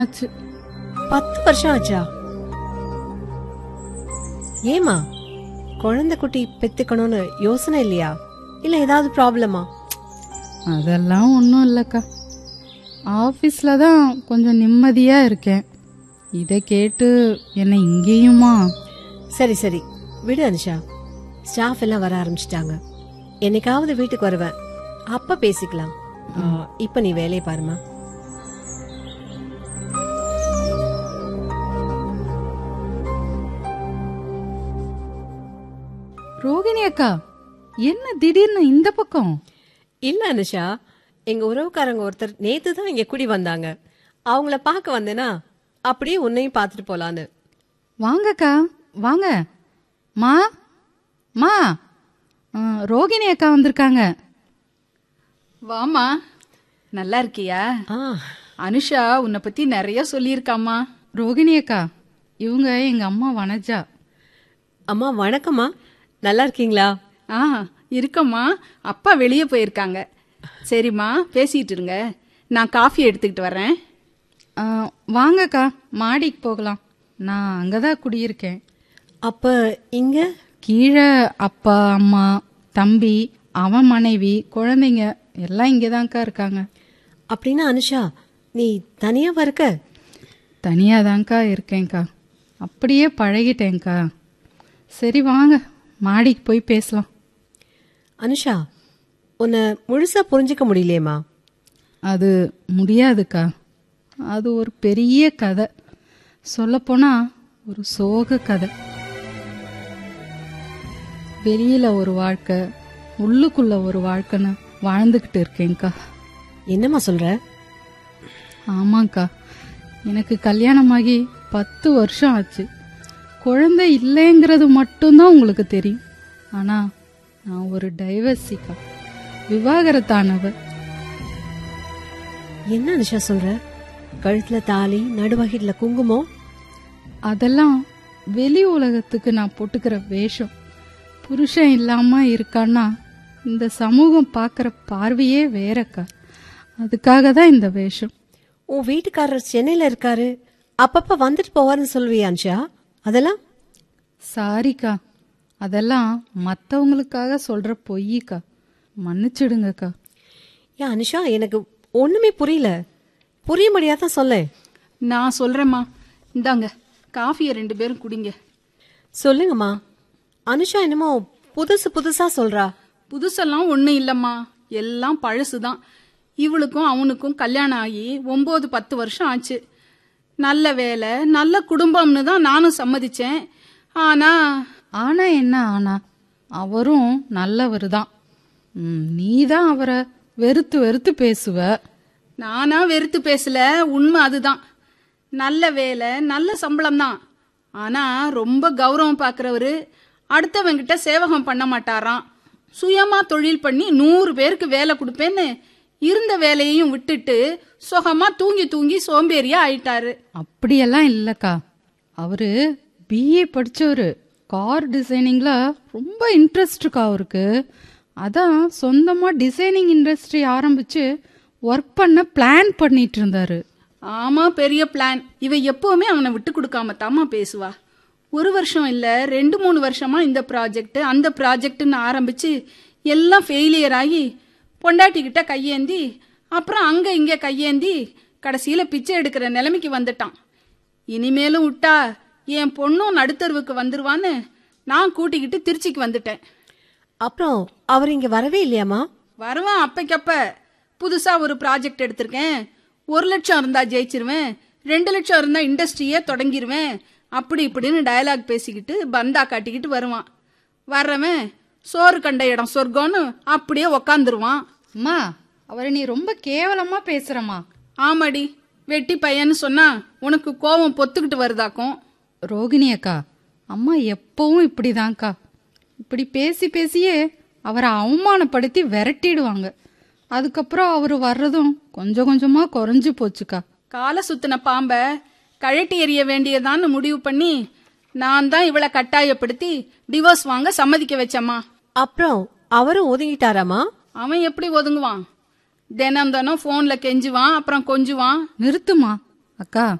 ஆச்சு பத்து வருஷம் ஆச்சா ஏமா குழந்தை குட்டி பெத்துக்கணும்னு யோசனை இல்லையா இல்ல ஏதாவது ப்ராப்ளமா அதெல்லாம் ஒன்றும் இல்லைக்கா ஆஃபீஸில் தான் கொஞ்சம் நிம்மதியாக இருக்கேன் இதை கேட்டு என்னை இங்கேயுமா சரி சரி விடு அனுஷா ஸ்டாஃப் எல்லாம் வர ஆரம்பிச்சிட்டாங்க என்னைக்காவது வீட்டுக்கு வருவேன் அப்ப பேசிக்கலாம் ஆ, இப்ப நீ வேலையை பாருமா ரோகிணி அக்கா என்ன திடீர்னு இந்த பக்கம் இல்ல அனுஷா எங்க உறவுக்காரங்க ஒருத்தர் நேத்து தான் இங்க குடி வந்தாங்க அவங்கள பார்க்க வந்தேனா அப்படியே உன்னையும் பார்த்துட்டு போலான்னு வாங்கக்கா வாங்க மா மா ஆ, ரோகிணி அக்கா வந்திருக்காங்க வாமா நல்லா இருக்கியா ஆ அனுஷா உன்னை பத்தி நிறைய சொல்லியிருக்காம்மா ரோகிணி அக்கா இவங்க எங்க அம்மா வனஜா அம்மா வணக்கம்மா நல்லா இருக்கீங்களா ஆ இருக்கம்மா அப்பா வெளியே போயிருக்காங்க சரிம்மா பேசிட்டு இருங்க நான் காஃபி எடுத்துக்கிட்டு வரேன் ஆ, வாங்கக்கா மாடிக்கு போகலாம் நான் அங்கதான் குடியிருக்கேன் அப்ப இங்க கீழே அப்பா அம்மா தம்பி அவன் மனைவி குழந்தைங்க எல்லாம் இங்கதான்க்கா இருக்காங்க அப்படின்னா அனுஷா நீ தனியாவா இருக்க தனியாதான்க்கா இருக்கேன்க்கா அப்படியே பழகிட்டேன்க்கா சரி வாங்க மாடிக்கு போய் பேசலாம் அனுஷா உன்னை முழுசா புரிஞ்சுக்க முடியலையேம்மா அது முடியாதுக்கா அது ஒரு பெரிய கதை சொல்லப்போனா ஒரு சோக கதை வெளியில ஒரு வாழ்க்கை உள்ளுக்குள்ள ஒரு வாழ்க்கைன்னு வாழ்ந்துக்கிட்டு இருக்கேன்க்கா என்னம்மா சொல்ற ஆமாக்கா எனக்கு கல்யாணமாகி பத்து வருஷம் ஆச்சு குழந்தை இல்லைங்கிறது மட்டும்தான் உங்களுக்கு தெரியும் ஆனா நான் ஒரு டைவர்சிக்கா விவாகரத்தானவ என்ன அனுஷா சொல்ற கழுத்துல தாலி நடுவகிட்ல குங்குமம் அதெல்லாம் வெளி உலகத்துக்கு நான் போட்டுக்கிற வேஷம் புருஷன் இல்லாம இருக்கான்னா இந்த சமூகம் பார்க்குற பார்வையே வேறக்கா அதுக்காக தான் இந்த வேஷம் உன் வீட்டுக்காரர் சென்னையில இருக்காரு அப்பப்ப வந்துட்டு போவாருன்னு சொல்லுவியா அனுஷா அதெல்லாம் சாரிக்கா அதெல்லாம் மற்றவங்களுக்காக சொல்ற பொய்யிக்கா மன்னிச்சிடுங்கக்கா ஏன் அனுஷா எனக்கு ஒண்ணுமே புரியல புரிய முடியாதான் சொல்ல நான் சொல்றேம்மா இந்தாங்க காஃபியை ரெண்டு பேரும் குடிங்க சொல்லுங்கம்மா அனுஷா என்னமோ புதுசு புதுசா சொல்றா புதுசெல்லாம் ஒன்றும் இல்லைம்மா எல்லாம் பழசு தான் இவளுக்கும் அவனுக்கும் கல்யாணம் ஆகி ஒம்பது பத்து வருஷம் ஆச்சு நல்ல வேலை நல்ல குடும்பம்னு தான் நானும் சம்மதிச்சேன் ஆனா ஆனா என்ன ஆனா அவரும் நல்லவர் தான் நீ தான் அவரை வெறுத்து வெறுத்து பேசுவ நானா வெறுத்து பேசல உண்மை அதுதான் நல்ல வேலை நல்ல சம்பளம் தான் ஆனா ரொம்ப கௌரவம் பார்க்கறவரு அடுத்தவங்கிட்ட சேவகம் பண்ண மாட்டாராம் சுயமா தொழில் பண்ணி நூறு பேருக்கு வேலை கொடுப்பேன்னு இருந்த வேலையையும் விட்டுட்டு சுகமா தூங்கி தூங்கி சோம்பேறியா ஆயிட்டாரு அப்படியெல்லாம் இல்லக்கா அவரு பிஏ படிச்சவரு கார் டிசைனிங்ல ரொம்ப இன்ட்ரெஸ்ட்க்கா அவருக்கு அதான் சொந்தமா டிசைனிங் இண்டஸ்ட்ரி ஆரம்பிச்சு ஒர்க் பண்ண பிளான் பண்ணிட்டு இருந்தாரு ஆமா பெரிய பிளான் இவ எப்பவுமே அவனை விட்டு கொடுக்காம தாமா பேசுவா ஒரு வருஷம் இல்ல ரெண்டு மூணு வருஷமா இந்த ப்ராஜெக்ட் அந்த ப்ராஜெக்ட்னு ஆரம்பிச்சு எல்லாம் ஃபெயிலியர் ஆகி பொண்டாட்டிக்கிட்ட கையேந்தி அப்புறம் அங்க இங்க கையேந்தி கடைசியில பிச்சை எடுக்கிற நிலைமைக்கு வந்துட்டான் இனிமேலும் விட்டா என் பொண்ணும் நடுத்தருவுக்கு வந்துருவான்னு நான் கூட்டிக்கிட்டு திருச்சிக்கு வந்துட்டேன் அப்புறம் அவர் இங்க வரவே இல்லையாம்மா வருவான் அப்பைக்கப்ப புதுசா ஒரு ப்ராஜெக்ட் எடுத்திருக்கேன் ஒரு லட்சம் இருந்தா ஜெயிச்சிருவேன் ரெண்டு லட்சம் இருந்தா இண்டஸ்ட்ரியே தொடங்கிருவேன் அப்படி இப்படின்னு டயலாக் பேசிக்கிட்டு பந்தா காட்டிக்கிட்டு வருவான் வர்றவன் சோறு கண்ட இடம் சொர்க்கம்னு அப்படியே உக்காந்துருவான் அம்மா அவரை நீ ரொம்ப கேவலமா பேசுறமா ஆமாடி வெட்டி பையன்னு சொன்னா உனக்கு கோவம் பொத்துக்கிட்டு வருதாக்கும் ரோகிணி அக்கா அம்மா எப்பவும் இப்படிதான்க்கா இப்படி பேசி பேசியே அவரை அவமானப்படுத்தி விரட்டிடுவாங்க அதுக்கப்புறம் அவர் வர்றதும் கொஞ்சம் கொஞ்சமா குறைஞ்சு போச்சுக்கா காலை சுத்தின பாம்ப கழட்டி எறிய வேண்டியதான்னு முடிவு பண்ணி நான் தான் இவளை கட்டாயப்படுத்தி டிவோர்ஸ் வாங்க சம்மதிக்க வச்சம்மா அப்புறம் அவரும் ஒதுங்கிட்டாராமா அவன் எப்படி ஒதுங்குவான் தினம் தினம் ஃபோன்ல கெஞ்சுவான் அப்புறம் கொஞ்சுவான் நிறுத்துமா அக்கா